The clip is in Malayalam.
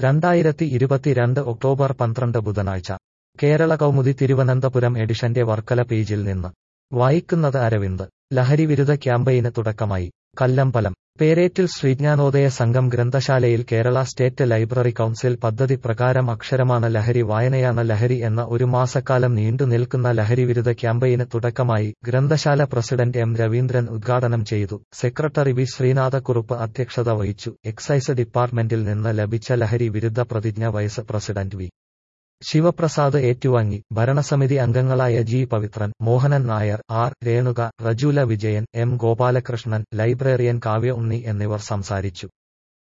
രണ്ടായിരത്തി ഇരുപത്തിരണ്ട് ഒക്ടോബർ പന്ത്രണ്ട് ബുധനാഴ്ച കേരള കൗമുദി തിരുവനന്തപുരം എഡിഷന്റെ വർക്കല പേജിൽ നിന്ന് വായിക്കുന്നത് അരവിന്ദ് ലഹരിവിരുദ്ധ ക്യാമ്പയിന് തുടക്കമായി കല്ലമ്പലം പേരേറ്റിൽ ശ്രീജ്ഞാനോദയ സംഘം ഗ്രന്ഥശാലയിൽ കേരള സ്റ്റേറ്റ് ലൈബ്രറി കൗൺസിൽ പദ്ധതി പ്രകാരം അക്ഷരമാണ് ലഹരി വായനയാണ് ലഹരി എന്ന ഒരു മാസക്കാലം നീണ്ടു നിൽക്കുന്ന ലഹരിവിരുദ്ധ ക്യാമ്പയിന് തുടക്കമായി ഗ്രന്ഥശാല പ്രസിഡന്റ് എം രവീന്ദ്രൻ ഉദ്ഘാടനം ചെയ്തു സെക്രട്ടറി വി ശ്രീനാഥക്കുറുപ്പ് അധ്യക്ഷത വഹിച്ചു എക്സൈസ് ഡിപ്പാർട്ട്മെന്റിൽ നിന്ന് ലഭിച്ച ലഹരി വിരുദ്ധ പ്രതിജ്ഞ വൈസ് പ്രസിഡന്റ് വി ശിവപ്രസാദ് ഏറ്റുവാങ്ങി ഭരണസമിതി അംഗങ്ങളായ G Pavithran Mohanan Nair R Renuka Rajula Vijayan M Gopalakrishnan librarian Kavya Unni എന്നിവർ സംസാരിച്ചു